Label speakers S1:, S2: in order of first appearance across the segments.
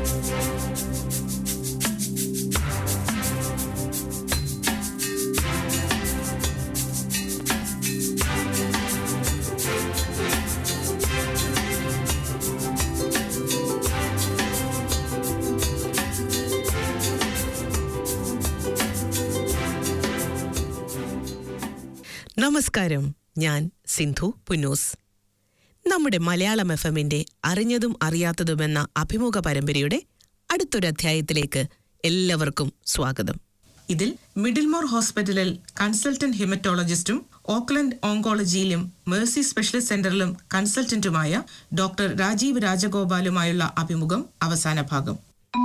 S1: നമസ്കാരം ഞാൻ സിന്ധു പുന്നൂസ് നമ്മുടെ മലയാളം എഫ് എമ്മിന്റെ അറിഞ്ഞതും അറിയാത്തതുമെന്ന അഭിമുഖ പരമ്പരയുടെ അടുത്തൊരു അധ്യായത്തിലേക്ക് എല്ലാവർക്കും സ്വാഗതം ഇതിൽ മിഡിൽമോർ ഹോസ്പിറ്റലിൽ കൺസൾട്ടന്റ് ഹിമറ്റോളജിസ്റ്റും ഓക്ലൻഡ് ഓങ്കോളജിയിലും മേഴ്സി സ്പെഷ്യലിസ്റ്റ് സെന്ററിലും കൺസൾട്ടന്റുമായ ഡോക്ടർ രാജീവ് രാജഗോപാലുമായുള്ള അഭിമുഖം അവസാന ഭാഗം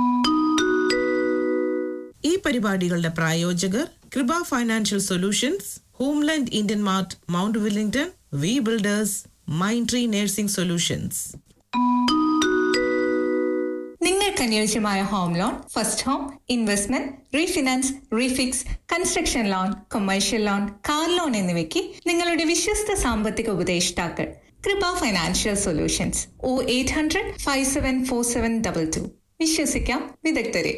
S1: ഈ പരിപാടികളുടെ പ്രായോജകർ Kripa Financial Solutions Homeland Indian Mart Mount Wellington V Builders Mind Tree Nursing Solutions
S2: നിങ്ങൾക്ക് അനുയോജ്യമായ home loan first home investment refinance refix construction loan commercial loan car loan എന്നിവയ്ക്ക് നിങ്ങളുടെ വിശ്വസ്ത സാമ്പത്തിക ഉപദേഷ്ടാക്കൾ Kripa Financial Solutions oh eight hundred five seven four seven double two വിശ്വസിക്കാം വിദഗ്ധരെ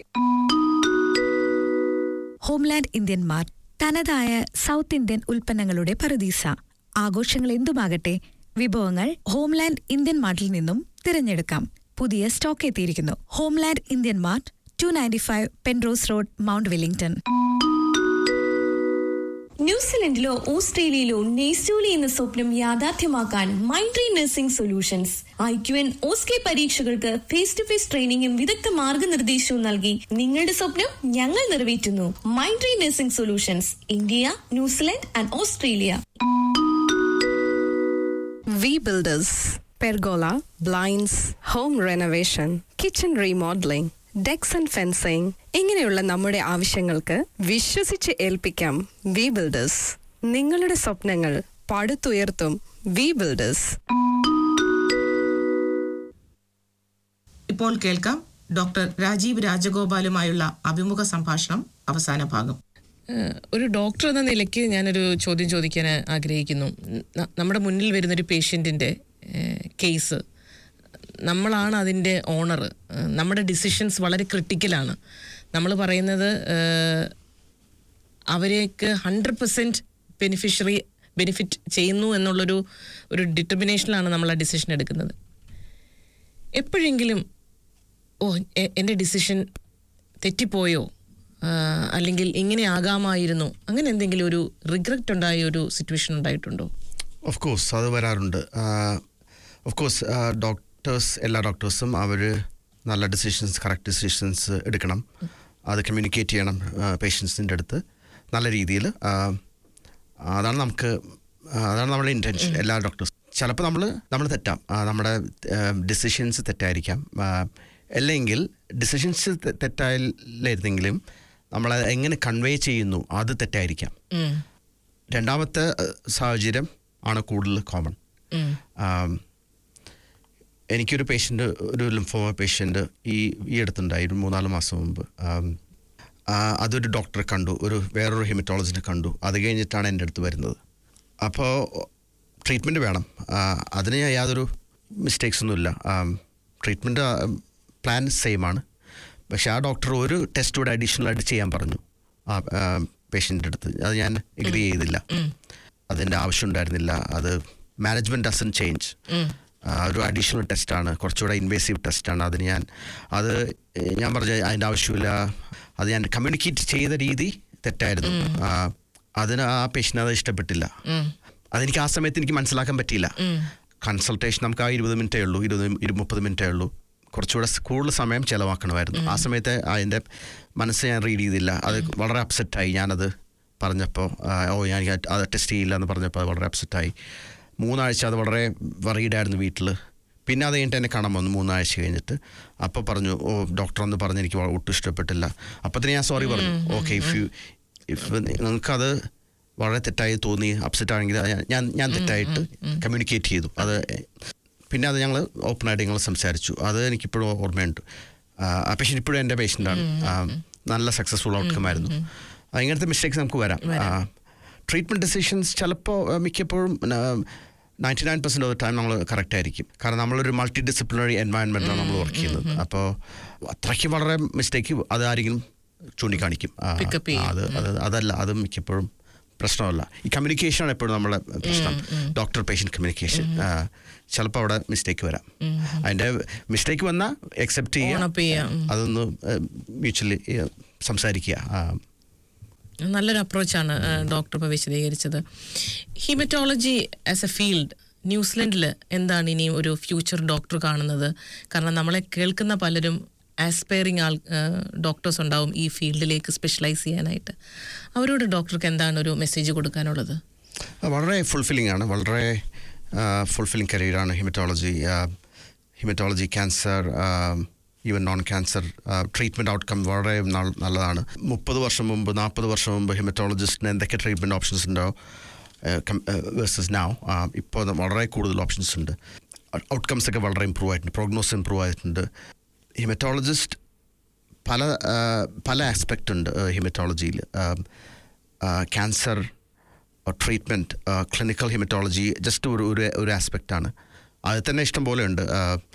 S3: homeland Indian Mart തനതായ സൗത്ത് ഇന്ത്യൻ ഉൽപ്പന്നങ്ങളുടെ പറുദീസ ആഘോഷങ്ങൾ എന്തുമാകട്ടെ വിഭവങ്ങൾ ഹോംലാൻഡ് ഇന്ത്യൻ മാർട്ടിൽ നിന്നും തിരഞ്ഞെടുക്കാം പുതിയ സ്റ്റോക്ക് എത്തിയിരിക്കുന്നു Homeland Indian Mart two ninety five Penrose Road Mount Wellington
S4: ന്യൂസിലൻഡിലോ ഓസ്ട്രേലിയയിലോ നെയ്സ്റ്റോലി എന്ന സ്വപ്നം യാഥാർത്ഥ്യമാക്കാൻ Mindtree nursing solutions I Q N OSCE പരീക്ഷകൾക്ക് ഫേസ് ടു ഫേസ് ട്രെയിനിങ്ങും വിദഗ്ധ മാർഗനിർദ്ദേശവും നൽകി നിങ്ങളുടെ സ്വപ്നം ഞങ്ങൾ നിറവേറ്റുന്നു Mindtree nursing solutions India New Zealand and Australia
S5: V Builders, Pergola, Blinds, Home Renovation, Kitchen Remodeling, Decks and Fencing ഇങ്ങനെയുള്ള നമ്മുടെ ആവശ്യങ്ങൾക്ക് വിശ്വസിച്ച് ഏൽപ്പിക്കാം വി ബിൽഡേഴ്സ് നിങ്ങളുടെ സ്വപ്നങ്ങൾ പടുത്തുയർത്തും വി ബിൽഡേഴ്സ്
S1: ഇപ്പോൾ കേൾക്കാം ഡോക്ടർ രാജീവ് രാജഗോപാലുമായുള്ള അഭിമുഖ സംഭാഷണം അവസാന ഭാഗം
S6: ഏഹ് ഒരു ഡോക്ടർ എന്ന നിലയ്ക്ക് ഞാനൊരു ചോദ്യം ചോദിക്കാൻ ആഗ്രഹിക്കുന്നു ന- നമ്മുടെ മുന്നിൽ വരുന്നൊരു പേഷ്യൻറ്റിൻ്റെ കേസ് നമ്മളാണ് അതിൻ്റെ ഓണർ നമ്മുടെ ഡിസിഷൻസ് വളരെ ക്രിട്ടിക്കലാണ് നമ്മൾ പറയുന്നത് ഏഹ്, അവരേക്ക് ഹൺഡ്രഡ് പെർസെൻറ്റ് ബെനിഫിഷ്യറി ബെനിഫിറ്റ് ചെയ്യുന്നു എന്നുള്ളൊരു ഒരു ഡിറ്റർമിനേഷനിലാണ് നമ്മൾ ആ ഡിസിഷൻ എടുക്കുന്നത് എപ്പോഴെങ്കിലും ഓ എ- എൻ്റെ ഡിസിഷൻ തെറ്റിപ്പോയോ ആ, അല്ലെങ്കിൽ ഇങ്ങനെ ആകാമായിരുന്നു അങ്ങനെ എന്തെങ്കിലും ഒരു റിഗ്രറ്റ് ഉണ്ടായ ഒരു സിറ്റുവേഷൻ ഉണ്ടായിട്ടുണ്ടോ
S7: ഓഫ് കോഴ്സ് അത് വരാറുണ്ട് ഓഫ് കോഴ്സ് ഡോക്ടേഴ്സ് എല്ലാ ഡോക്ടേഴ്സും അവർ നല്ല ഡിസിഷൻസ് കറക്റ്റ് ഡിസിഷൻസ് എടുക്കണം അത് കമ്മ്യൂണിക്കേറ്റ് ചെയ്യണം പേഷ്യൻസിൻ്റെ അടുത്ത് നല്ല രീതിയിൽ അതാണ് നമുക്ക് ആ, അതാണ് നമ്മുടെ ഇൻറ്റൻഷൻ എല്ലാ ഡോക്ടേഴ്സ് ചിലപ്പോൾ നമ്മൾ നമ്മൾ തെറ്റാം ആ, നമ്മുടെ ഡിസിഷൻസ് തെറ്റായിരിക്കാം ആ, അല്ലെങ്കിൽ ഡിസിഷൻസ് തെറ്റായില്ലായിരുന്നെങ്കിലും നമ്മൾ എങ്ങനെ കൺവേ ചെയ്യുന്നു അത് തെറ്റായിരിക്കാം രണ്ടാമത്തെ അഹ്, സാഹചര്യം ആണ് കൂടുതൽ കോമൺ എനിക്കൊരു പേഷ്യൻ്റ് ഒരു ലിംഫോമ പേഷ്യൻ്റ് ഈ ഈ അടുത്തുണ്ടായി ഒരു മൂന്നാല് മാസം മുമ്പ് ആം, ആ, അതൊരു ഡോക്ടറെ കണ്ടു ഒരു വേറൊരു ഹെമറ്റോളജിനെ കണ്ടു അത് കഴിഞ്ഞിട്ടാണ് എൻ്റെ അടുത്ത് വരുന്നത് അപ്പോൾ ട്രീറ്റ്മെൻറ്റ് വേണം ആ, അതിന് യാതൊരു മിസ്റ്റേക്സ് ഒന്നുമില്ല ട്രീറ്റ്മെൻറ്റ് പ്ലാൻ സെയിം ആണ് പക്ഷേ ആ ഡോക്ടർ ഒരു ടെസ്റ്റ് കൂടെ അഡീഷണൽ ആയിട്ട് ചെയ്യാൻ പറഞ്ഞു ആ പേഷ്യൻ്റെ അടുത്ത് അത് ഞാൻ എഗ്രി ചെയ്തില്ല അതിൻ്റെ ആവശ്യം ഉണ്ടായിരുന്നില്ല അത് മാനേജ്മെൻറ്റ് ഡസൻ ചേഞ്ച് ഒരു അഡീഷണൽ ടെസ്റ്റാണ് കുറച്ചുകൂടെ ഇൻവേസീവ് ടെസ്റ്റാണ് അതിന് ഞാൻ അത് ഏഹ്, ഞാൻ പറഞ്ഞ അതിൻ്റെ ആവശ്യമില്ല അത് ഞാൻ കമ്മ്യൂണിക്കേറ്റ് ചെയ്ത രീതി തെറ്റായിരുന്നു ആ, അതിന് ആ പേഷ്യന് അത് ഇഷ്ടപ്പെട്ടില്ല അതെനിക്ക് ആ സമയത്ത് എനിക്ക് മനസ്സിലാക്കാൻ പറ്റിയില്ല കൺസൾട്ടേഷൻ നമുക്ക് ആ ഇരുപത് മിനിറ്റേ ഉള്ളൂ ഇരുപത് ഇരു മുപ്പത് മിനിറ്റേ ഉള്ളൂ കുറച്ചുകൂടെ സ് കൂടുതൽ സമയം ചിലവാക്കണമായിരുന്നു ആ സമയത്ത് അതിൻ്റെ മനസ്സ് ഞാൻ റീഡ് ചെയ്തില്ല അത് വളരെ അപ്സെറ്റായി ഞാനത് പറഞ്ഞപ്പോൾ ആ, ഓ ഞാൻ ഇത് അത് ടെസ്റ്റ് ചെയ്യില്ല എന്ന് പറഞ്ഞപ്പോൾ അത് വളരെ അപ്സെറ്റായി മൂന്നാഴ്ച അത് വളരെ വറീഡായിരുന്നു വീട്ടിൽ പിന്നെ അത് കഴിഞ്ഞിട്ട് എന്നെ കാണാൻ വന്നു മൂന്നാഴ്ച കഴിഞ്ഞിട്ട് അപ്പോൾ പറഞ്ഞു ഓ ഡോക്ടർ എന്ന് പറഞ്ഞ് എനിക്ക് വ- ഒട്ടും ഇഷ്ടപ്പെട്ടില്ല അപ്പത്തിന് ഞാൻ സോറി പറഞ്ഞു ഓക്കെ ഇഫ് യു ഇഫ് നിങ്ങൾക്കത് വളരെ തെറ്റായി തോന്നി അപ്സെറ്റ് ആണെങ്കിൽ അത് ഞാൻ- ഞാൻ ഞാൻ തെറ്റായിട്ട് കമ്മ്യൂണിക്കേറ്റ് ചെയ്തു അത് പിന്നെ അത് ഞങ്ങൾ ഓപ്പണായിട്ട് ഞങ്ങൾ സംസാരിച്ചു അത് എനിക്കിപ്പോഴും ഓർമ്മയുണ്ട് ആ, ആ പേഷ്യൻ്റ് ഇപ്പോഴും എൻ്റെ പേഷ്യൻ്റാണ് നല്ല സക്സസ്ഫുൾ ഔട്ട്കം ആയിരുന്നു ആ, ഇങ്ങനത്തെ മിസ്റ്റേക്സ് നമുക്ക് വരാം ട്രീറ്റ്മെൻറ്റ് ഡെസിഷൻസ് ചിലപ്പോൾ മിക്കപ്പോഴും ninety nine percent of time നമ്മൾ കറക്റ്റ് ആയിരിക്കും കാരണം നമ്മളൊരു മൾട്ടി ഡിസിപ്ലിനറി എൻവയൺമെൻറ്റിലാണ് നമ്മൾ വർക്ക് ചെയ്യുന്നത് അപ്പോൾ അത്രയ്ക്ക് വളരെ മിസ്റ്റേക്ക് അതാരെങ്കിലും ചൂണ്ടിക്കാണിക്കും ആ,
S6: Pick up ചെയ്യും.
S7: അത് അത് അതല്ല അത് മിക്കപ്പോഴും പ്രശ്നമല്ല ഈ കമ്മ്യൂണിക്കേഷനാണ് എപ്പോഴും നമ്മളെ പ്രശ്നം ഡോക്ടർ പേഷ്യൻ്റ് കമ്മ്യൂണിക്കേഷൻ ചിലപ്പോൾ അവിടെ മിസ്റ്റേക്ക് വരാം അതിൻ്റെ മിസ്റ്റേക്ക് വന്നാൽ എക്സെപ്റ്റ്
S6: Own up ചെയ്യാം. ഉം.
S7: ചെയ്യുക അതൊന്ന് മ്യൂച്വലി സംസാരിക്കുക ആ,
S6: നല്ലൊരു അപ്രോച്ചാണ് ഡോക്ടർ ഇപ്പോൾ വിശദീകരിച്ചത് ഹിമറ്റോളജി ആസ് എ ഫീൽഡ് ന്യൂസിലൻഡിൽ എന്താണ് ഇനി ഒരു ഫ്യൂച്ചർ ഡോക്ടർ കാണുന്നത് കാരണം നമ്മളെ കേൾക്കുന്ന പലരും ആസ്പയറിങ് ആൾ ഡോക്ടേഴ്സ് ഉണ്ടാവും ഈ ഫീൽഡിലേക്ക് സ്പെഷ്യലൈസ് ചെയ്യാനായിട്ട് അവരോട് ഡോക്ടർക്ക് എന്താണ് ഒരു മെസ്സേജ് കൊടുക്കാനുള്ളത്
S7: വളരെ ഫുൾഫില്ലിംഗ് ആണ് വളരെ ഫുൾഫില്ലിംഗ് കരിയറാണ് haematology haematology cancer even non cancer treatment outcome വളരെ നൽ- നല്ലതാണ് മുപ്പത് വർഷം മുമ്പ് നാൽപ്പത് വർഷം മുമ്പ് ഹിമറ്റോളജിസ്റ്റിന് എന്തൊക്കെ ട്രീറ്റ്മെൻറ്റ് ഓപ്ഷൻസ് ഉണ്ടോ വേഴ്സസ് നൗ ഇപ്പോൾ വളരെ കൂടുതൽ ഓപ്ഷൻസ് ഉണ്ട് ഔട്ട്കംസ് ഒക്കെ വളരെ ഇമ്പ്രൂവ് ആയിട്ടുണ്ട് പ്രോഗ്നോസ് ഇമ്പ്രൂവ് ആയിട്ടുണ്ട് ഹിമറ്റോളജിസ്റ്റ് പല ആ, പല ആസ്പെക്റ്റ് ഉണ്ട് ഹിമറ്റോളജിയിൽ cancer treatment clinical haematology just ഒരു ഒരു ഒരു ആസ്പെക്റ്റാണ് അത് തന്നെ ഇഷ്ടം പോലെ ഉണ്ട്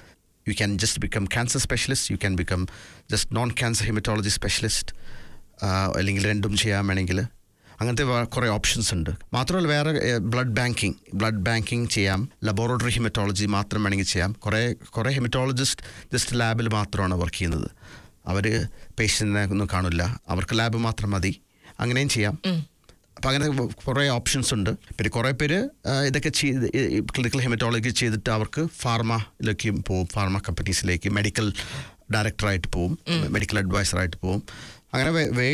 S7: you can just become cancer specialist you can become just non cancer haematology specialist അല്ലെങ്കിൽ രണ്ടും ചെയ്യാൻ വേണമെങ്കിൽ അങ്ങനത്തെ വ- കുറേ ഓപ്ഷൻസ് ഉണ്ട് മാത്രമല്ല വേറെ ബ്ലഡ് ബാങ്കിങ് ബ്ലഡ് ബാങ്കിങ് ചെയ്യാം ലബോറട്ടറി ഹിമറ്റോളജി മാത്രം വേണമെങ്കിൽ ചെയ്യാം കുറേ കുറേ ഹിമറ്റോളജിസ്റ്റ് ജസ്റ്റ് ലാബിൽ മാത്രമാണ് വർക്ക് ചെയ്യുന്നത് അവർ പേഷ്യൻറ്റിനെ ഒന്നും കാണില്ല അവർക്ക് ലാബ് മാത്രം മതി അങ്ങനെയും ചെയ്യാം അപ്പം അങ്ങനെ കുറേ ഓപ്ഷൻസ് ഉണ്ട് പിന്നെ കുറേ പേര് ആ, ഇതൊക്കെ ചെയ്ത് ക്ലിനിക്കൽ ഹെമറ്റോളജി ചെയ്തിട്ട് അവർക്ക് ഫാർമയിലേക്ക് പോവും ഫാർമ കമ്പനീസിലേക്ക് മെഡിക്കൽ ഡയറക്ടറായിട്ട് പോവും മെഡിക്കൽ അഡ്വൈസറായിട്ട് പോവും അങ്ങനെ വേ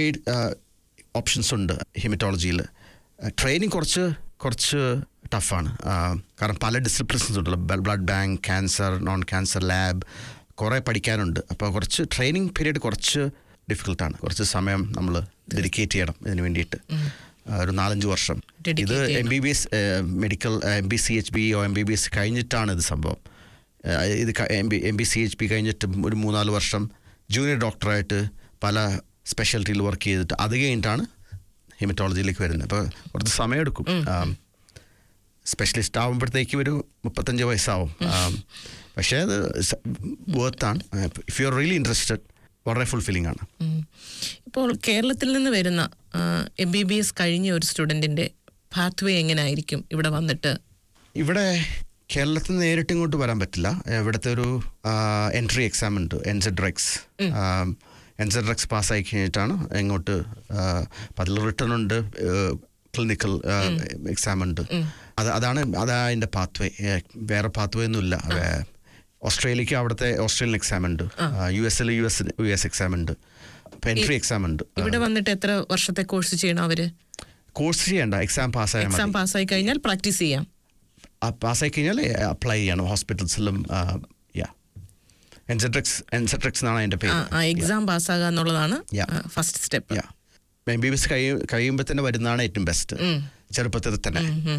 S7: ഓപ്ഷൻസ് ഉണ്ട് ഹെമറ്റോളജിയിൽ ട്രെയിനിങ് കുറച്ച് കുറച്ച് ടഫാണ് കാരണം പല ഡിസിപ്ലിൻസ് ഉണ്ടല്ലോ blood bank cancer non cancer lab കുറേ പഠിക്കാനുണ്ട് അപ്പോൾ കുറച്ച് ട്രെയിനിങ് പീരീഡ് കുറച്ച് ഡിഫിക്കൽട്ടാണ് കുറച്ച് സമയം നമ്മൾ ഡെഡിക്കേറ്റ് ചെയ്യണം ഇതിന് വേണ്ടിയിട്ട് ആ, ഒരു നാലഞ്ച് വർഷം
S6: Dedicate
S7: ഇത് എം
S6: ചെയ്യണം.
S7: B B S medical M B C H B or M B B S കഴിഞ്ഞിട്ടാണ് ഇത് സംഭവം ആ, ഇത് M B M B C H B കഴിഞ്ഞിട്ട് ഒരു മൂന്നാല് വർഷം ജൂനിയർ ഡോക്ടറായിട്ട് പല സ്പെഷ്യാലിറ്റിയിൽ വർക്ക് ചെയ്തിട്ട് അത് കഴിഞ്ഞിട്ടാണ് ഹെമറ്റോളജിയിലേക്ക് വരുന്നത് അപ്പോൾ കുറച്ച് സമയമെടുക്കും സ്പെഷ്യലിസ്റ്റ് ആകുമ്പോഴത്തേക്കും ഒരു മുപ്പത്തഞ്ച് വയസ്സാവും ആ, പക്ഷേ അത് വേർത്താണ് if you are really interested വളരെ ഫുൾഫില്ലിംഗ് ആണ്
S6: ഉം. ഇപ്പോൾ കേരളത്തിൽ നിന്ന് വരുന്ന എം ബി ബി എസ് കഴിഞ്ഞ ഒരു സ്റ്റുഡൻറ്റിൻ്റെ പാത്വേ എങ്ങനെയായിരിക്കും ഇവിടെ വന്നിട്ട്
S7: ഇവിടെ കേരളത്തിൽ നിന്ന് നേരിട്ട് ഇങ്ങോട്ട് വരാൻ പറ്റില്ല ഇവിടുത്തെ ഒരു എൻട്രി എക്സാം ഉണ്ട് എൻസെഡ്രെക്സ് എൻസെഡ്രെക്സ് പാസ്സായി കഴിഞ്ഞിട്ടാണ് ഇങ്ങോട്ട് അപ്പം അതിൽ റിട്ടേൺ ഉണ്ട് ക്ലിനിക്കൽ എക്സാം ഉണ്ട് അത് അതാണ് അതാ അതിൻ്റെ പാത്വേ വേറെ പാത്വേ ഒന്നുമില്ല വേ- ഓസ്ട്രേലിയക്ക് അവിടുത്തെ ഓസ്ട്രേലിയൻ എക്സാം ഉണ്ട് യു എസിൽ U S U S exam ഉണ്ട് അപ്പം എൻട്രി എക്സാം ഉണ്ട്
S6: ഇവിടെ വന്നിട്ട് എത്ര വർഷത്തെ കോഴ്സ് ചെയ്യണം അവര്
S7: കോഴ്സ് ചെയ്യണ്ട എക്സാം പാസ്സായാൽ
S6: എക്സാം
S7: മതി
S6: പാസ്സായി കഴിഞ്ഞാൽ പ്രാക്ടീസ് ചെയ്യാം
S7: പാസ്സായി കഴിഞ്ഞാൽ അപ്ലൈ ചെയ്യണം ഹോസ്പിറ്റൽസിലും യാ എൻസെട്രിക്സ് എൻസെട്രിക്സ് എന്നാണ് അതിൻ്റെ
S6: ആ,
S7: പേര്
S6: ആ എക്സാം പാസ്സാകുക എന്നുള്ളതാണ്
S7: Yeah.
S6: First step
S7: yeah M B B S കഴിയുമ്പോൾ തന്നെ വരുന്നതാണ് ഏറ്റവും ബെസ്റ്റ് ചെറുപ്പത്തിൽ തന്നെ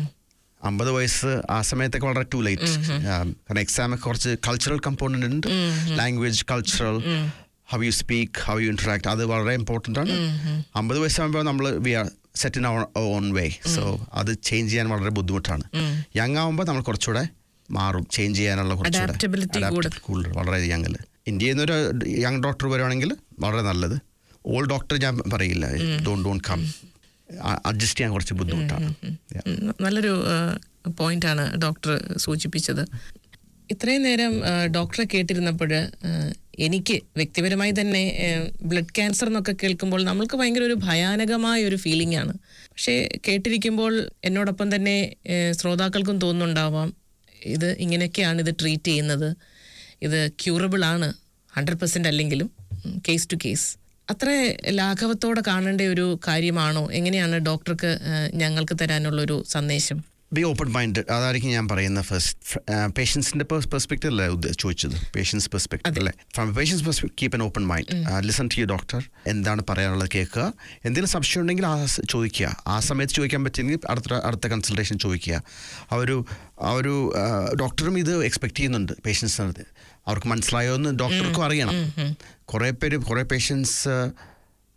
S7: അമ്പത് വയസ്സ് ആ സമയത്തൊക്കെ വളരെ ടു ലേറ്റ് കാരണം എക്സാം ഒക്കെ കുറച്ച് കൾച്ചറൽ കമ്പോണൻ്റ് ഉണ്ട് language cultural how you speak how you interact അത് വളരെ ഇമ്പോർട്ടൻ്റ് ആണ് അമ്പത് വയസ്സാകുമ്പോൾ നമ്മൾ we are set in own way so അത് ചേഞ്ച് ചെയ്യാൻ വളരെ ബുദ്ധിമുട്ടാണ് യങ് ആകുമ്പോൾ നമ്മൾ കുറച്ചുകൂടെ മാറും ചേഞ്ച് ചെയ്യാനുള്ള
S6: Adaptability
S7: Adapt- കൂടുതൽ വളരെ യങ്ങിൽ ഇന്ത്യയിൽ നിന്നൊരു യങ് ഡോക്ടർ വരുവാണെങ്കിൽ വളരെ നല്ലത് ഓൾഡ് ഡോക്ടർ ഞാൻ പറയില്ല ഡോൺ ഡോൺ കം അഡ്ജസ്റ്റ് ചെയ്യാൻ കുറച്ച് ബുദ്ധിമുട്ടാണ് Yeah.
S6: ഉം, നല്ലൊരു പോയിന്റ് ആണ് ഡോക്ടർ സൂചിപ്പിച്ചത് ഇത്രയും നേരം ആ, ഡോക്ടറെ കേട്ടിരുന്നപ്പോൾ എനിക്ക് വ്യക്തിപരമായി തന്നെ ബ്ലഡ് ക്യാൻസർ എന്നൊക്കെ കേൾക്കുമ്പോൾ നമ്മൾക്ക് ഭയങ്കര ഒരു ഭയാനകമായ ഒരു ഫീലിംഗ് ആണ് പക്ഷേ കേട്ടിരിക്കുമ്പോൾ എന്നോടൊപ്പം തന്നെ ഏ, ശ്രോതാക്കൾക്കും തോന്നുന്നുണ്ടാവാം ഇത് ഇങ്ങനെയൊക്കെയാണ് ഇത് ട്രീറ്റ് ചെയ്യുന്നത് ഇത് ക്യൂറബിൾ ആണ് ഹൺഡ്രഡ് പെർസെൻ്റ് അല്ലെങ്കിലും കേസ് ടു കേസ് അത്ര ലാഘവത്തോടെ കാണേണ്ട ഒരു കാര്യമാണോ എങ്ങനെയാണ് ഡോക്ടർക്ക് ഏഹ്, ഞങ്ങൾക്ക് തരാനുള്ളൊരു സന്ദേശം
S7: ബി ഓപ്പൺ മൈൻഡ് അതായിരിക്കും ഞാൻ പറയുന്ന ഫസ്റ്റ് പേഷ്യൻസിന്റെ പെർസ്പെക്റ്റീവ് അല്ലേ ഉദ്ദ- ചോദിച്ചത് പേഷ്യൻസ് പെർസ്പെക്റ്റീവ് അല്ലേ from patient's perspective keep an open mind listen to you doctor എന്താണ് പറയാനുള്ളത് കേൾക്കുക എന്തെങ്കിലും സംശയം ഉണ്ടെങ്കിൽ ആ സ- ചോദിക്കുക ആ സമയത്ത് ചോദിക്കാൻ പറ്റിയെങ്കിൽ അടുത്ത അടുത്ത കൺസൾട്ടേഷൻ ചോദിക്കുക ആ ഒരു ആ ഒരു ഡോക്ടറും ഇത് എക്സ്പെക്ട് ചെയ്യുന്നുണ്ട് പേഷ്യൻസിനടുത്ത് അവർക്ക് മനസ്സിലായോ എന്ന് ഡോക്ടർക്കും അറിയണം കുറേ പേര് കുറേ പേഷ്യൻസ്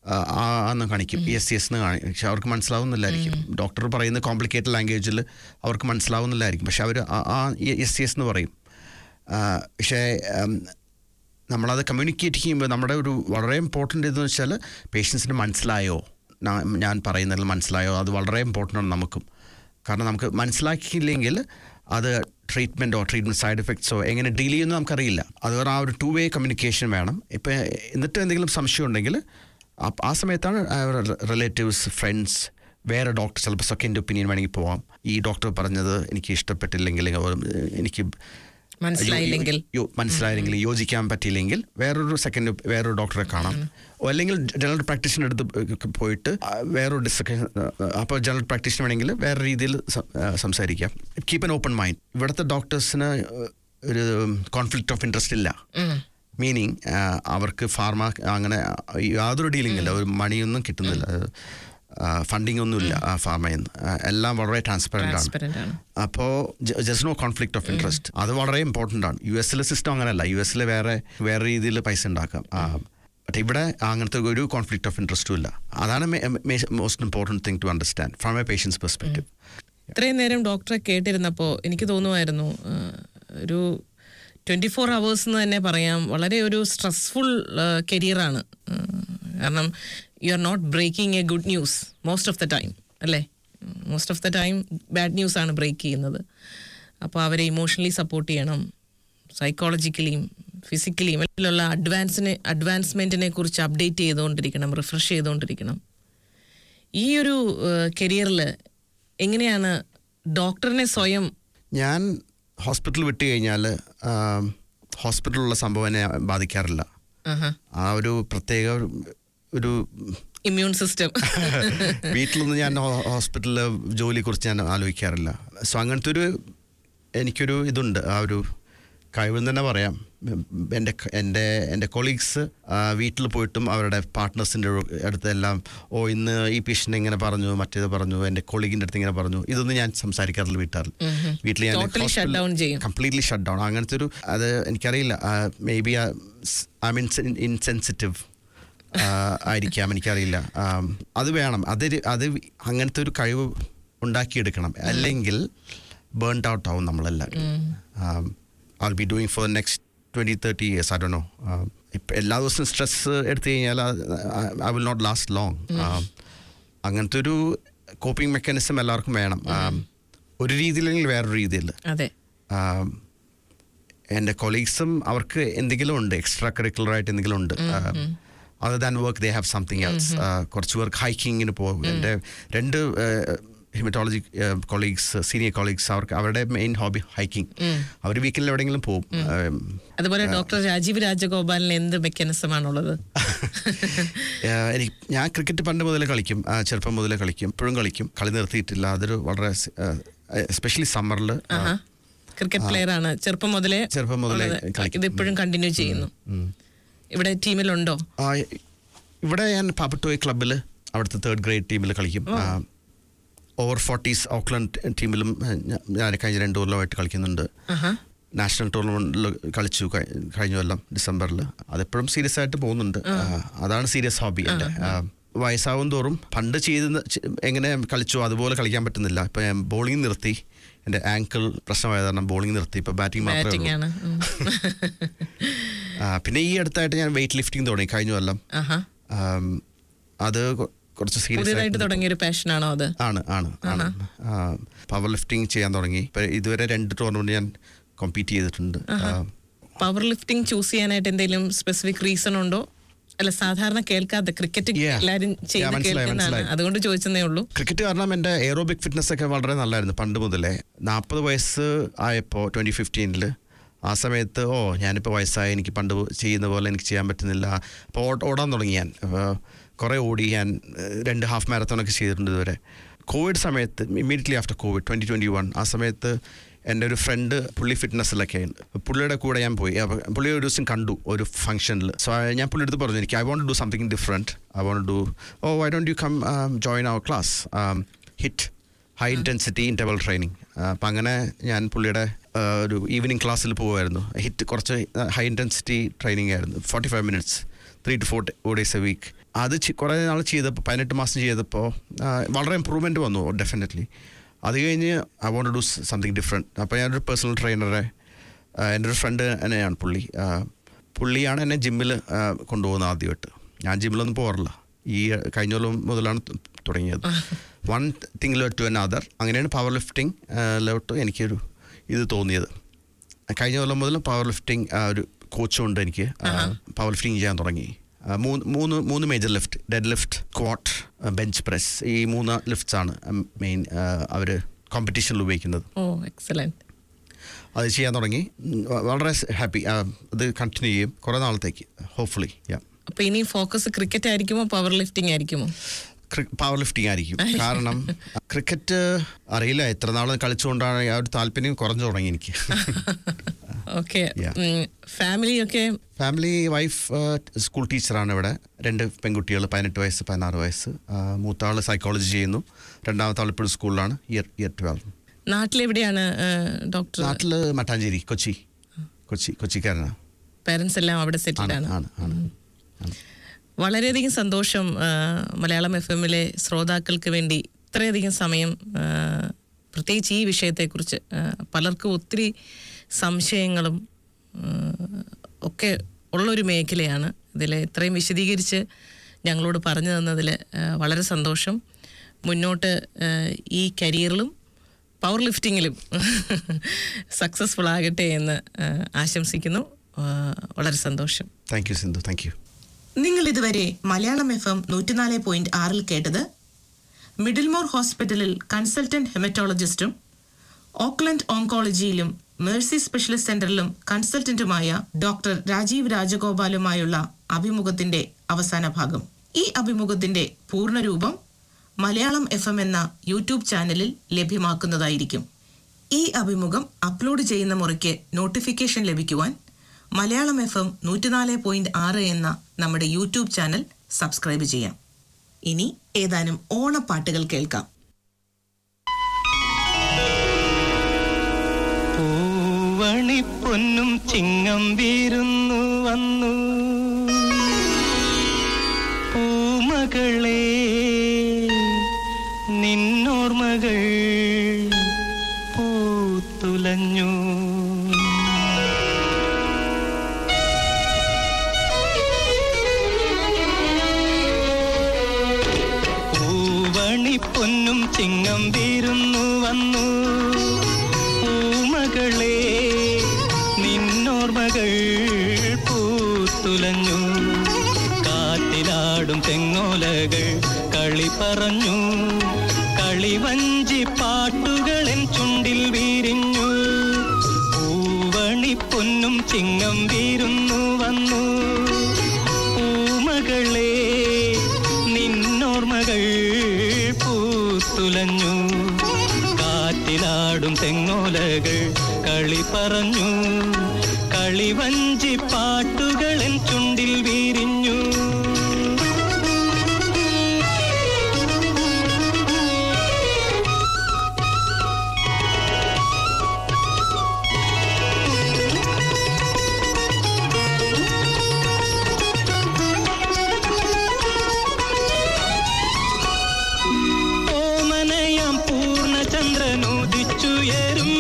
S7: ആന്ന് കാണിക്കും എസ് സി എസ് എന്ന് കാണിക്കും പക്ഷെ അവർക്ക് മനസ്സിലാവുന്നില്ലായിരിക്കും ഡോക്ടർ പറയുന്ന കോംപ്ലിക്കേറ്റഡ് ലാംഗ്വേജിൽ അവർക്ക് മനസ്സിലാവുന്നില്ലായിരിക്കും പക്ഷെ അവർ ആ എസ് സി എസ് എന്ന് പറയും ആ, പക്ഷേ ഉം, നമ്മളത് കമ്മ്യൂണിക്കേറ്റ് ചെയ്യുമ്പോൾ നമ്മുടെ ഒരു വളരെ ഇമ്പോർട്ടൻ്റ് ഇതെന്ന് വെച്ചാൽ പേഷ്യൻസിന് മനസ്സിലായോ നാ- ഞാൻ പറയുന്നതിൽ മനസ്സിലായോ അത് വളരെ ഇമ്പോർട്ടൻ്റ് ആണ് നമുക്കും കാരണം നമുക്ക് മനസ്സിലാക്കിയില്ലെങ്കിൽ അത് ട്രീറ്റ്മെൻറ്റോ ട്രീറ്റ്മെൻറ്റ് സൈഡ് എഫക്ട്സോ എങ്ങനെ ഡീൽ ചെയ്യുമെന്ന് നമുക്കറിയില്ല അതുകൊണ്ട് ആ ഒരു ടു വേ കമ്മ്യൂണിക്കേഷൻ വേണം ഇപ്പം എന്നിട്ട് എന്തെങ്കിലും സംശയം ഉണ്ടെങ്കിൽ ആ- ആ സമയത്താണ് റിലേറ്റീവ്സ് ഫ്രണ്ട്സ് വേറെ ഡോക്ടർ ചിലപ്പോൾ സെക്കൻഡ് ഒപ്പീനിയൻ വേണമെങ്കിൽ പോവാം ഈ ഡോക്ടർ പറഞ്ഞത് എനിക്ക് ഇഷ്ടപ്പെട്ടില്ലെങ്കിൽ ഒരു, എനിക്ക്
S6: മനസ്സിലായില്ലെങ്കിൽ
S7: യോ- യോ- മനസ്സിലായില്ലെങ്കിൽ യോജിക്കാൻ പറ്റിയില്ലെങ്കിൽ വേറൊരു സെക്കൻഡ് വേറൊരു ഡോക്ടറെ കാണാം ഓ, അല്ലെങ്കിൽ ജനറൽ പ്രാക്ടീഷൻ്റെ അടുത്ത് പോ- പോയിട്ട് ആ, വേറൊരു ഡിസ്കഷൻ അപ്പോൾ ജനറൽ പ്രാക്ടീഷൻ വേണമെങ്കിൽ വേറെ രീതിയിൽ സം- ആ, സംസാരിക്കാം കീപ്പ് എൻ ഓപ്പൺ മൈൻഡ് ഇവിടുത്തെ ഡോക്ടേഴ്സിന് ഒരു കോൺഫ്ലിക്റ്റ് ഓഫ് ഇൻട്രസ്റ്റ് ഇല്ല മീനിങ് അവർക്ക് ഫാർമ അങ്ങനെ യാതൊരു ഡീലിംഗ് ഇല്ല ഒരു മണിയൊന്നും കിട്ടുന്നില്ല ഫണ്ടിങ് ഒന്നുമില്ല ആ ഫാർമയിൽ നിന്ന് ആ, എല്ലാം വളരെ ട്രാൻസ്പെറൻ്റ് ആണ്
S6: Transparent ആണ്.
S7: അപ്പോൾ just no conflict of interest അത് വളരെ ഇമ്പോർട്ടൻ്റ് ആണ് യു എസിലെ സിസ്റ്റം അങ്ങനെയല്ല യു എസിൽ വേറെ വേറെ രീതിയിൽ പൈസ ഉണ്ടാക്കാം ബട്ട് ഇവിടെ അങ്ങനത്തെ ഒരു കോൺഫ്ലിക്റ്റ് ഓഫ് ഇൻട്രസ്റ്റും ഇല്ല അതാണ് most important thing to understand from a patient's perspective
S6: ഇത്രയും നേരം ഡോക്ടറെ കേട്ടിരുന്നപ്പോൾ എനിക്ക് തോന്നുമായിരുന്നു ആ, ഒരു ട്വൻറ്റി ഫോർ അവേഴ്സ് എന്ന് തന്നെ പറയാം വളരെ ഒരു സ്ട്രെസ്ഫുൾ കരിയറാണ് കാരണം you are not breaking a good news most of the time അല്ലേ most of the time bad news ആണ് ബ്രേക്ക് ചെയ്യുന്നത് അപ്പോൾ അവരെ ഇമോഷണലി സപ്പോർട്ട് ചെയ്യണം സൈക്കോളജിക്കലിയും ഫിസിക്കലിയും ഇതിലുള്ള അഡ്വാൻസിനെ അഡ്വാൻസ്മെൻറ്റിനെ കുറിച്ച് അപ്ഡേറ്റ് ചെയ്തുകൊണ്ടിരിക്കണം റിഫ്രഷ് ചെയ്തുകൊണ്ടിരിക്കണം ഈ ഒരു കരിയറിൽ എങ്ങനെയാണ് ഡോക്ടറിനെ സ്വയം
S7: ഞാൻ ഹോസ്പിറ്റൽ വിട്ട് കഴിഞ്ഞാൽ ഹോസ്പിറ്റലിലുള്ള സംഭവം എന്നെ ബാധിക്കാറില്ല ആ ഒരു പ്രത്യേക ഒരു- ഒരു
S6: ഇമ്മ്യൂൺ സിസ്റ്റം
S7: വീട്ടിലൊന്നും ഞാൻ ഹോ- ഹോസ്പിറ്റലിൽ ജോലിയെക്കുറിച്ച് ഞാൻ ആലോചിക്കാറില്ല സോ അങ്ങനത്തെ ഒരു എനിക്കൊരു ഇതുണ്ട് ആ ഒരു കഴിവെന്ന് തന്നെ പറയാം എൻ്റെ എൻ്റെ എൻ്റെ കൊളീഗ്സ് വീട്ടിൽ പോയിട്ടും അവരുടെ പാർട്ട്നേഴ്സിൻ്റെ അടുത്ത് എല്ലാം ഓ ഇന്ന് ഈ പേഷ്യൻ്റ് ഇങ്ങനെ പറഞ്ഞു മറ്റേത് പറഞ്ഞു എൻ്റെ കൊളീഗിൻ്റെ അടുത്ത് ഇങ്ങനെ പറഞ്ഞു ഇതൊന്നും ഞാൻ സംസാരിക്കാറില്ല വീട്ടാറിൽ വീട്ടിൽ ഞാൻ
S6: Totally shut down ചെയ്യും.
S7: കംപ്ലീറ്റ്ലി ഷട്ട് ഡൗൺ അങ്ങനത്തെ ഒരു അത് എനിക്കറിയില്ല maybe I mean insensitive ആയിരിക്കാം എനിക്കറിയില്ല ആം, അത് വേണം അത് അത് അങ്ങനത്തെ ഒരു കഴിവ് ഉണ്ടാക്കിയെടുക്കണം അല്ലെങ്കിൽ ബേൺഡ് ഔട്ട് ആവും നമ്മളെല്ലാവരും I be doing for next twenty thirty years I ഡോ നോ ഇപ്പം എല്ലാ ദിവസവും സ്ട്രെസ് എടുത്തു കഴിഞ്ഞാൽ I will not last long അങ്ങനത്തെ ഒരു കോപ്പിംഗ് മെക്കാനിസം എല്ലാവർക്കും വേണം ആം, ഒരു രീതിയിലെങ്കിൽ വേറൊരു രീതിയിൽ
S6: അതെ
S7: ആം, എൻ്റെ കൊളീഗ്സും അവർക്ക് എന്തെങ്കിലും ഉണ്ട് എക്സ്ട്രാ കരിക്കുലർ ആയിട്ട് എന്തെങ്കിലും ഉണ്ട് other than work they have something else കുറച്ച് പേർക്ക് ഹൈക്കിങ്ങിന് പോകും എൻ്റെ രണ്ട് ഹിമറ്റോളജി കൊളീഗ്സ് സീനിയർ കൊളീഗ്സ് അവർക്ക് അവരുടെ മെയിൻ ഹോബി ഹൈക്കിംഗ് അവർ വീക്കിൽ എവിടെയെങ്കിലും പോകും ആം,
S6: അതുപോലെ ഡോക്ടർ രാജീവ് രാജഗോപാലിന് എന്ത് മെക്കാനിസമാണുള്ളത്
S7: ഏഹ് എനിക്ക് ഞാൻ ക്രിക്കറ്റ് പണ്ട് മുതലേ കളിക്കും ആ, ചെറുപ്പം മുതലേ കളിക്കും ഇപ്പോഴും കളിക്കും കളി നിർത്തിയിട്ടില്ല അതൊരു വളരെ എസ്പെഷ്യലി സമ്മറിൽ
S6: ക്രിക്കറ്റ് പ്ലെയർ ആണ് ചെറുപ്പം മുതലേ
S7: ചെറുപ്പം മുതലേ
S6: ഉള്ളത്.
S7: കളിക്കും.
S6: ഇത് ഇപ്പോഴും കണ്ടിന്യൂ ചെയ്യുന്നു ഇവിടെ ടീമിലുണ്ടോ
S7: ഇവിടെ ഞാൻ പാപ്പട്ടോയ് ക്ലബ്ബിൽ അവിടുത്തെ തേർഡ് ഗ്രേഡ് ടീമിൽ കളിക്കും ഓവർ ഫോർട്ടീസ് ഓക്ലൻഡ് ടീമിലും ആ, ഞാ- ഞാൻ കഴിഞ്ഞ രണ്ട് കൊല്ലമായിട്ട് കളിക്കുന്നുണ്ട്
S6: ആഹാ.
S7: നാഷണൽ ടൂർണമെന്റിൽ കളിച്ചു കഴി- കഴിഞ്ഞ കൊല്ലം ഡിസംബറിൽ അതെപ്പോഴും സീരിയസ് ആയിട്ട് പോകുന്നുണ്ട് ആ, അതാണ് സീരിയസ് ഹോബി എൻ്റെ ആ, വയസ്സാവും തോറും പണ്ട് ചെയ്ത് ചെ- എങ്ങനെ കളിച്ചോ അതുപോലെ കളിക്കാൻ പറ്റുന്നില്ല ഇപ്പം ഞാൻ ബോളിംഗ് നിർത്തി എൻ്റെ ആങ്കിൾ പ്രശ്നമായത് കാരണം ബോളിംഗ് നിർത്തി ഇപ്പം ബാറ്റിംഗ് മാത്രമേ
S6: ബാറ്റിംഗ്
S7: ഉള്ളൂ
S6: ആണ് ഉം.
S7: ആ, പിന്നെ ഈ അടുത്തായിട്ട് ഞാൻ വെയിറ്റ് ലിഫ്റ്റിംഗ് തുടങ്ങി കഴിഞ്ഞ കൊല്ലം
S6: ആഹാ.
S7: ആം, അത് കൊ- കുറച്ച് സീരിയസ്
S6: പുതിയതായിട്ട് തുടങ്ങിയ ഒരു പാഷനാണോ അത്
S7: ആണ് ആണ് ആണ് പവർ ലിഫ്റ്റിംഗ് ചെയ്യാൻ തുടങ്ങി ഇപ്പൊ ഇതുവരെ രണ്ട് ടൂർണമെന്റ് ഞാൻ കോമ്പീറ്റ് ചെയ്തിട്ടുണ്ട് ആ,
S6: പവർ ലിഫ്റ്റിംഗ് ചൂസ് ചെയ്യാനായിട്ട് എന്തെങ്കിലും സ്പെസിഫിക് റീസൺ ഉണ്ടോ അല്ല സാധാരണ കേൾക്കാത്ത ക്രിക്കറ്റ്
S7: Yeah.
S6: എല്ലാരും
S7: Yeah,
S6: ചെയ്ത്
S7: മനസ്സിലായി,
S6: കേൾക്കുന്നതാണ്
S7: മനസ്സിലായി.
S6: അതുകൊണ്ട് ചോദിച്ചതേ ഉള്ളൂ
S7: ക്രിക്കറ്റ് കാരണം എൻ്റെ എയറോബിക് ഫിറ്റ്നസ് ഒക്കെ വളരെ നല്ലായിരുന്നു പണ്ട് മുതലേ നാൽപ്പത് വയസ്സ് ആയപ്പോൾ ട്വൻറ്റി ഫിഫ്റ്റീനിൽ ആ സമയത്ത് ഓ ഞാനിപ്പോൾ വയസ്സായി എനിക്ക് പണ്ട് ചെയ്യുന്ന പോലെ എനിക്ക് ചെയ്യാൻ പറ്റുന്നില്ല അപ്പോൾ ഓടാൻ തുടങ്ങി ഞാൻ അപ്പോൾ കുറേ ഓടി ഞാൻ ഏഹ്, രണ്ട് ഹാഫ് മാരത്തോണൊക്കെ ചെയ്തിട്ടുണ്ട് ഇതുവരെ കോവിഡ് സമയത്ത് immediately after Covid twenty twenty one ആ സമയത്ത് എൻ്റെ ഒരു ഫ്രണ്ട് പുള്ളി ഫിറ്റ്നസ്സിലൊക്കെ ഉണ്ട് പുള്ളിയുടെ കൂടെ ഞാൻ പോയി അപ്പോൾ പുള്ളി ഒരു ദിവസം കണ്ടു ഒരു ഫംഗ്ഷനിൽ സോ ഞാൻ പുള്ളി അടുത്ത് പറഞ്ഞു എനിക്ക് I want do something different I want do oh why don't you come join our class HIIT high intensity interval training അപ്പം അങ്ങനെ ഞാൻ പുള്ളിയുടെ ആ, ഒരു ഈവനിങ് ക്ലാസ്സിൽ പോകുമായിരുന്നു ഹിറ്റ് കുറച്ച് ഹൈ ഇൻറ്റൻസിറ്റി ട്രെയിനിങ് ആയിരുന്നു forty five minutes three to four four days a week അത് ചി- കുറേ നാൾ ചെയ്തപ്പോൾ പതിനെട്ട് മാസം ചെയ്തപ്പോൾ ആ, വളരെ ഇമ്പ്രൂവ്മെൻറ്റ് വന്നു ഡെഫിനറ്റ്ലി അത് കഴിഞ്ഞ് I want do something different അപ്പോൾ ഞാനൊരു പേഴ്സണൽ ട്രെയിനറെ എൻ്റെ ഒരു ഫ്രണ്ട് തന്നെയാണ് പുള്ളി ആ, പുള്ളിയാണ് എന്നെ ജിമ്മിൽ കൊണ്ടുപോകുന്നത് ആദ്യമായിട്ട് ഞാൻ ജിമ്മിലൊന്നും പോകാറില്ല ഈ കഴിഞ്ഞ കൊല്ലം മുതലാണ് തു- തുടങ്ങിയത് one thing led to another അങ്ങനെയാണ് പവർ ലിഫ്റ്റിംഗ് ലെവട്ട് എനിക്കൊരു ഇത് തോന്നിയത് കഴിഞ്ഞ കൊല്ലം മുതൽ പവർ ലിഫ്റ്റിംഗ് ഒരു കോച്ചും ഉണ്ട് എനിക്ക് പവർ ലിഫ്റ്റിംഗ് ചെയ്യാൻ തുടങ്ങി ആ, മൂന്ന് മൂന്ന് മൂന്ന് major lift deadlift squat bench press ഈ മൂന്ന് ലിഫ്റ്റ്സ് ആണ് മെയിൻ അവർ കോമ്പറ്റീഷനിൽ ഉപയോഗിക്കുന്നത്
S6: ഓ എക്സലന്റ്
S7: അത് ചെയ്യാൻ തുടങ്ങി ഉം, വ- വളരെ ഹാപ്പി അത് കണ്ടിന്യൂ ചെയ്യും കുറേ നാളത്തേക്ക് ഹോപ്പ്ഫുള്ളി യാ
S6: അപ്പൊ ഇനി ഫോക്കസ് ക്രിക്കറ്റ് ആയിരിക്കുമോ പവർ ലിഫ്റ്റിംഗ് ആയിരിക്കുമോ
S7: പവർ ലിഫ്റ്റിംഗ് ആയിരിക്കും കാരണം ക്രിക്കറ്റ് അറിയില്ല എത്ര നാൾ കളിച്ചുകൊണ്ടാണ് ആ ഒരു താല്പര്യം കുറഞ്ഞു തുടങ്ങി എനിക്ക്
S6: ഓക്കെ
S7: Yeah.
S6: ഫാമിലി ഒക്കെ
S7: ഫാമിലി വൈഫ് സ്കൂൾ ടീച്ചറാണ് ഇവിടെ രണ്ട് പെൺകുട്ടികൾ പതിനെട്ട് വയസ്സ് പതിനാറ് വയസ്സ് ആ, മൂത്ത ആൾ സൈക്കോളജി ചെയ്യുന്നു രണ്ടാമത്തെ ആൾ ഇപ്പോഴും സ്കൂളിലാണ് ഇയർ ഇയർ ട്വൽവ്
S6: നാട്ടിലെവിടെയാണ് ഡോക്ടർ
S7: നാട്ടിൽ മട്ടാഞ്ചേരി കൊച്ചി കൊച്ചി കൊച്ചിക്കാരനാണ്
S6: പേരൻസ് എല്ലാം അവിടെ സെറ്റിൽഡ്
S7: ആണ്
S6: ആണ്
S7: ആണ് ആണ്
S6: വളരെയധികം സന്തോഷം ആ, മലയാളം എഫ് എമ്മിലെ ശ്രോതാക്കൾക്ക് വേണ്ടി ഇത്രയധികം സമയം ആ, പ്രത്യേകിച്ച് ഈ വിഷയത്തെക്കുറിച്ച് ആ, പലർക്കും ഒത്തിരി സംശയങ്ങളും ആ, ഒക്കെ ഉള്ളൊരു മേഖലയാണ് ഇതിൽ ഇത്രയും വിശദീകരിച്ച് ഞങ്ങളോട് പറഞ്ഞു തന്നതിൽ ആ, വളരെ സന്തോഷം മുന്നോട്ട് ആ, ഈ കരിയറിലും പവർ ലിഫ്റ്റിങ്ങിലും സക്സസ്ഫുൾ ആകട്ടെ എന്ന് ആ, ആശംസിക്കുന്നു ആ, വളരെ സന്തോഷം
S7: thank you Sindhu thank you
S1: നിങ്ങൾ ഇതുവരെ മലയാളം എഫ് എം നൂറ്റിനാല് പോയിന്റ് ആറിൽ കേട്ടത് മിഡിൽമോർ ഹോസ്പിറ്റലിൽ കൺസൾട്ടന്റ് ഹെമറ്റോളജിസ്റ്റും ഓക്ലൻഡ് ഓങ്കോളജിയിലും മേഴ്സി സ്പെഷ്യലിസ്റ്റ് സെന്ററിലും കൺസൾട്ടന്റുമായ ഡോക്ടർ രാജീവ് രാജഗോപാലുമായുള്ള അഭിമുഖത്തിന്റെ അവസാന ഭാഗം ഈ അഭിമുഖത്തിന്റെ പൂർണ്ണരൂപം മലയാളം എഫ് എം എന്ന യൂട്യൂബ് ചാനലിൽ ലഭ്യമാക്കുന്നതായിരിക്കും ഈ അഭിമുഖം അപ്ലോഡ് ചെയ്യുന്ന മുറയ്ക്ക് നോട്ടിഫിക്കേഷൻ ലഭിക്കുവാൻ മലയാളം എഫ് എം നൂറ്റിനാല് പോയിന്റ് ആറ് എന്ന നമ്മുടെ യൂട്യൂബ് ചാനൽ സബ്സ്ക്രൈബ് ചെയ്യാം ഇനി ഏതാനും ഓണപ്പാട്ടുകൾ കേൾക്കാം
S8: പൂവണിപ്പൊന്നും ചിങ്ങം വീരുന്നു വന്നു പൂമകളെ നിന്നോർമകൾ പൂത്തുലഞ്ഞു പൂവണിപ്പൊന്നും ചിങ്ങം വീരുന്നു വന്നു പൂമകളെ നിന്നോർമകൾ പൂത്തുലഞ്ഞു കാറ്റിലാടും തെങ്ങോലകൾ കളി പറഞ്ഞു കളിവഞ്ചി പാട്ടുകളൻ ചുണ്ടിൽ വീരിഞ്ഞു പൂവണി പൊന്നും ചിങ്ങം വീരുന്നു വന്നു പൂമകളെ നിന്നോർമകൾ പൂത്തുലഞ്ഞു കാറ്റിലാടും തെങ്ങോലകൾ കളി പറഞ്ഞു കളിവഞ്ചി പാട്ടുകളൻ ചുണ്ടിൽ വീരിഞ്ഞു ഓമനയാം പൂർണ്ണചന്ദ്രനുദിച്ചുയരും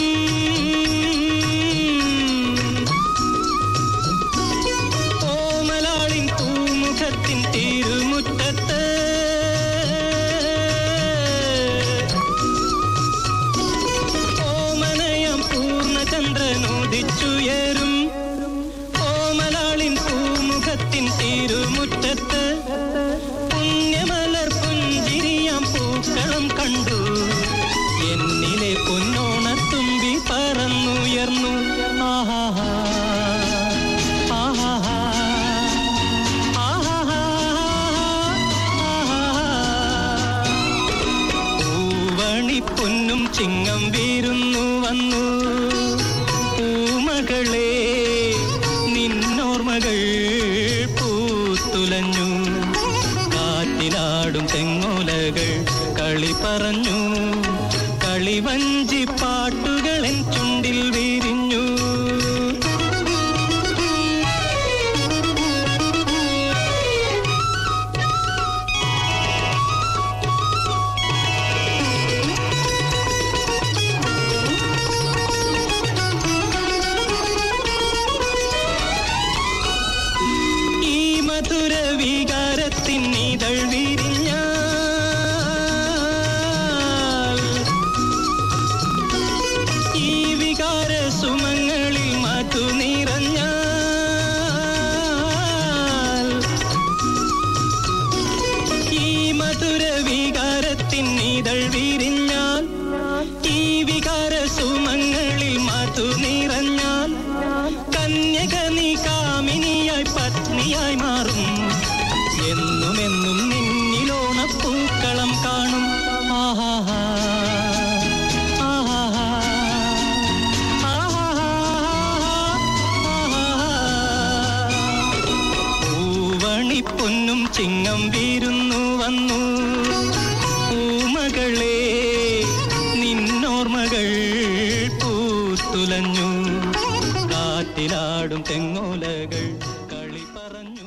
S8: ഓമലാളിൻ പൂമുഖത്തിൻ തിരുമുറ്റത്ത് ഓമനയാം പൂർണ്ണചന്ദ്രനുദിച്ചുയരും ഓമലാളിൻ പൂമുഖത്തിൻ തിരുമുറ്റത്ത് പുണ്യമലർ പുഞ്ചിരിയാം പൂക്കളം കണ്ടു എന്നിലെ പൊന്നോണത്തുമ്പി പറന്നുയർന്നു ആഹാഹാ ആഹാഹാ ആഹാഹാ പൂവണി പൊന്നും ചിങ്ങം വീരുന്നു വന്നു പൂമകളെ നിന്നോർമകൾ പൂത്തുലഞ്ഞു കാറ്റിലാടും തെങ്ങോലകൾ കളി പറഞ്ഞു കളിവഞ്ചി പാട്ടുകളൻ ചുണ്ടിൽ വീരിഞ്ഞു ചിങ്ങം വീരുന്നു വന്നു പൂമകളെ നിന്നോർമകൾ പൂത്തുലഞ്ഞു കാറ്റിലാടും തെങ്ങോലകൾ കളി പറഞ്ഞു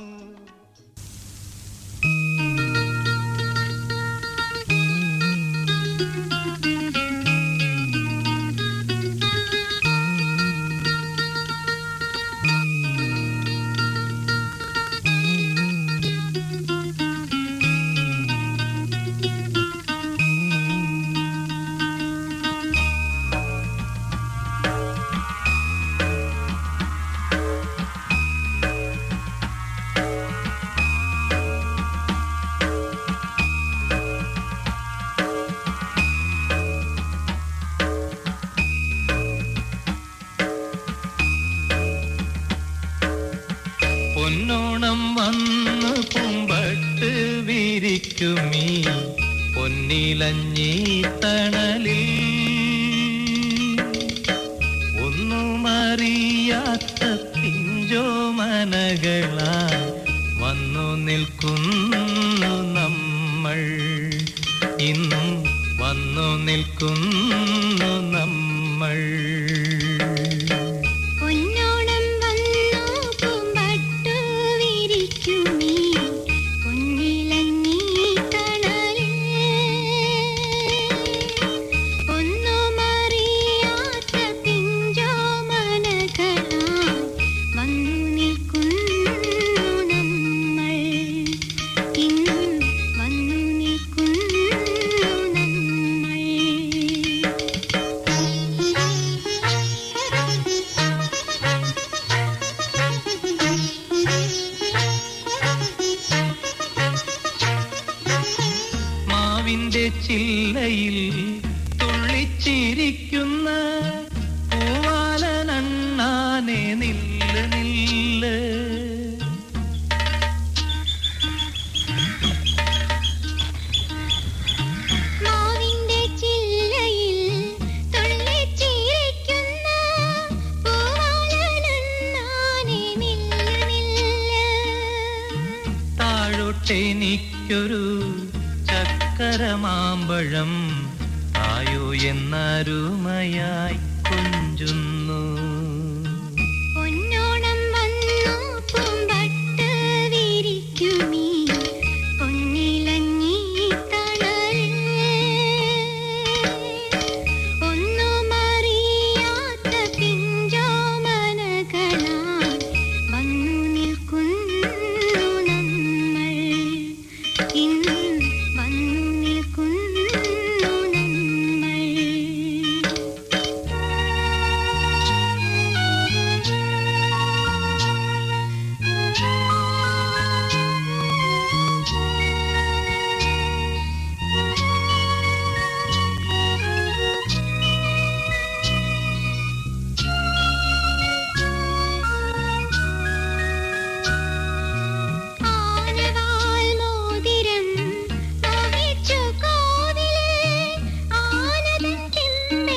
S8: പൊന്നോണം വന്നു പൂമ്പട്ട് വിരിക്കുമീ പൊന്നിലഞ്ഞീ തണലിൽ ഒന്നുമറിയാത്ത പിഞ്ചോ മനകളായി വന്നു നിൽക്കുന്നു നമ്മൾ ഇന്നും വന്നു നിൽക്കുന്നു നമ്മൾ
S9: പൊന്നോണം വന്നു പൂമ്പട്ടു വിരിക്കുമീ പൊന്നിലങ്ങി തണലിൽ ഒന്നുമറിയാത്ത പിഞ്ചോമനകളായി വന്നു നിൽക്കുന്നു നമ്മൾ ഇന്നും വന്നു നിൽക്കുന്നു നമ്മൾ
S8: മാവിന്റെ ചില്ലയിൽ തുള്ളിച്ചിരിക്കുന്ന പൂവാലനണ്ണാനെ നില്ല നില്ല
S9: മാവിന്റെ ചില്ലയിൽ തുള്ളിച്ചിരിക്കുന്ന പൂവാലനണ്ണാനെ നില്ല നില്ല
S8: താഴോട്ടെനിക്കൊരു ചക്കരമാമ്പഴം ആയോ എന്നരുമയായി കൊഞ്ചുന്നു
S9: പൊന്നോണം വന്നു പൂമ്പട്ട് വിരിക്കുമീ പൊന്നിലങ്ങി തണലിൽ ഒന്നുമറിയാത്ത പിഞ്ചോമനകളായി വന്നു നിൽക്കുന്നു നമ്മൾ ഇന്നും വന്നു നിൽക്കുന്നു നമ്മൾ ആനവാൽ മോതിരം മോഹിച്ചു കോവിലിൽ ആനതൻ പിമ്പേ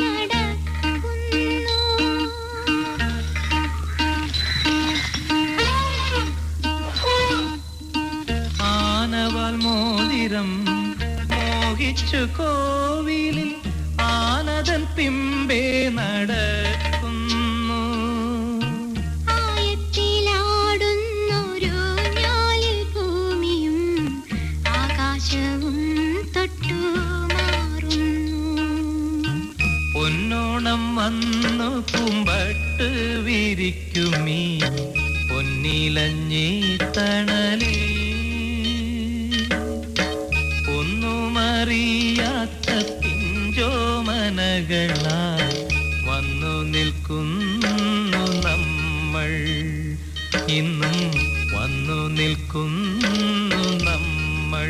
S9: നടക്കുന്നു
S8: ആനവാൽ മോതിരം മോഹിച്ചു കോവിലിൽ ആനതൻ പിമ്പേ നടക്കുന്നു
S9: ആയത്തിലാടുന്നൊരു ഞാലിൽ ഭൂമിയും ആകാശവും തൊട്ടു മാറുന്നു
S8: പൊന്നോണം വന്നു പൂമ്പട്ട് വിരിക്കുമീ പൊന്നിലഞ്ഞീ തണലിൽ ഒന്നുമറിയാത്ത പിഞ്ചോമനകളായി വന്നു നിൽക്കുന്നു നമ്മൾ ഇന്നും വന്നു നിൽക്കുന്നു നമ്മൾ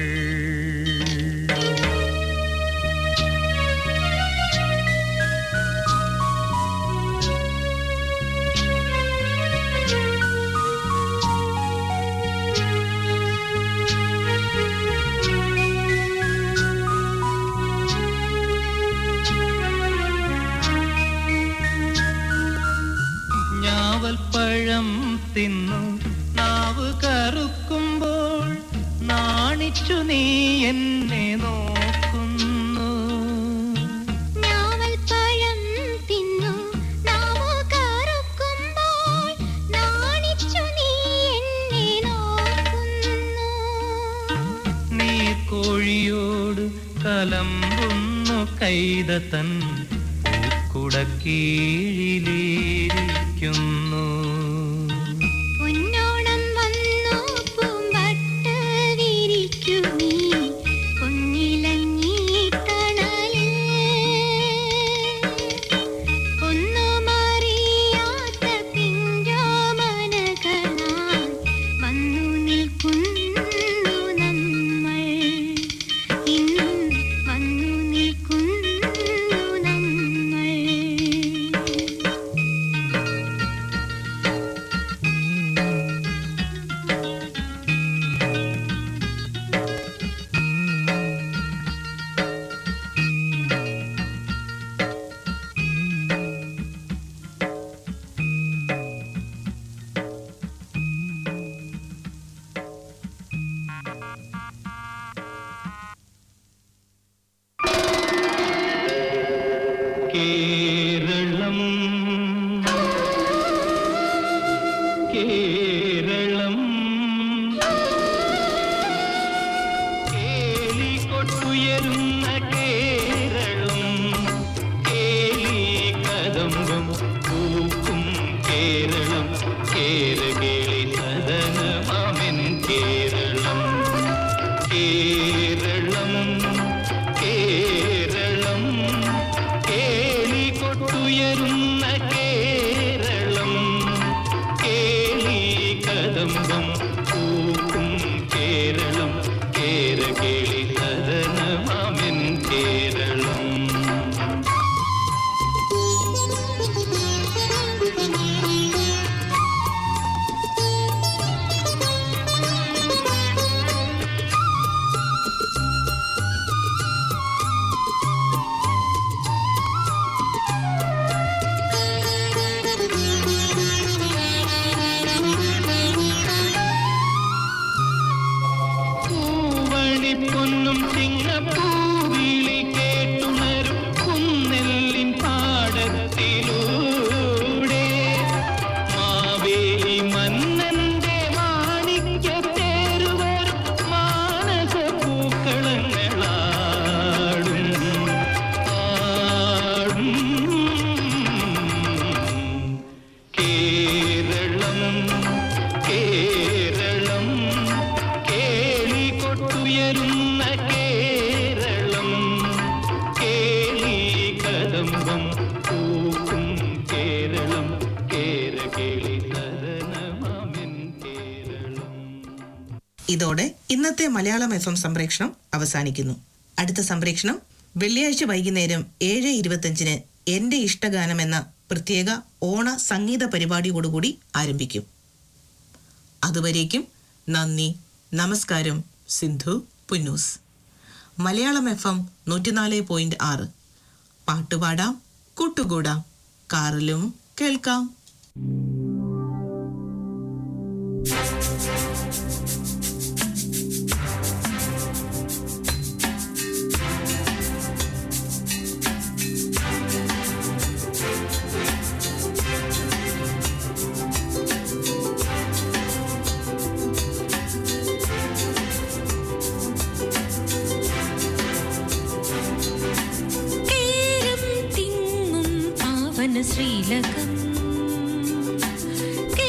S8: ഞാവൽപ്പഴം തിന്നു നാവ് കറുക്കുമ്പോൾ നാണിച്ചു നീ എന്നെ നോക്കുന്നു
S9: ഞാവൽപ്പഴം തിന്നു നാവു കറുക്കുമ്പോൾ നാണിച്ചു നീ എന്നെ നോക്കുന്നു
S8: നീ കോഴിയോട് കലമ്പുന്നു കൈതത്തൻ പൂക്കുടക്കീഴിലിരിക്കുന്നു
S9: പൊന്നോണം വന്നു പൂമ്പട്ട് വിരിച്ചു നീ പൊന്നിലങ്ങി തണലിൽ ഒന്നുമറിയാത്ത പിഞ്ചോമനകളാൽ വന്നു നിൽക്കുന്നു നമ്മൾ ഇന്നും വന്നു നിൽക്കുന്നു നമ്മൾ
S8: കേരളം കേരളം കേളികൊട്ടുയരുന്ന കേരളം കേളി കദംബം പൂക്കും കേരളം കേരകേളി സദനമാമെൻ കേരളം കേരളം കേരളം കേളികൊട്ടുയരുന്ന കേരളം കേളി കദംബം പൂക്കും കേരളം കേരകേളി സദനമാമെൻ കേരളം പൂവണിപ്പൊന്നും ചിങ്ങപ്പൂവിളി കേട്ടുണരും കുന്നെല്ലിൻ പാടത്തിലൂടെ മാവേലി മന്നന്റെ മാണിക്യത്തേരുവരും മാനസ പൂക്കളങ്ങളാടും ആടും കേരളം കേരളം കേളികൊട്ടുയരുന്ന കേരളം കേളി കദംബം പൂക്കും കേരളം കേരകേളി സദനമാമെൻ കേരളം
S1: ഇതോടെ ഇന്നത്തെ മലയാളം എഫ് എം സംപ്രേഷണം അവസാനിക്കുന്നു അടുത്ത സംപ്രേഷണം വെള്ളിയാഴ്ച വൈകുന്നേരം ഏഴ് ഇരുപത്തഞ്ചിന് എന്റെ ഇഷ്ടഗാനം എന്ന പ്രത്യേക ഓണ സംഗീത പരിപാടിയോടുകൂടി ആരംഭിക്കും അതുവരേക്കും നന്ദി നമസ്കാരം സിന്ധു പുന്നൂസ് മലയാളം എഫ് എം നൂറ്റിനാല് പോയിന്റ് ആറ് പാട്ടുപാടാം കൂട്ടുകൂടാം കാറിലും കേൾക്കാം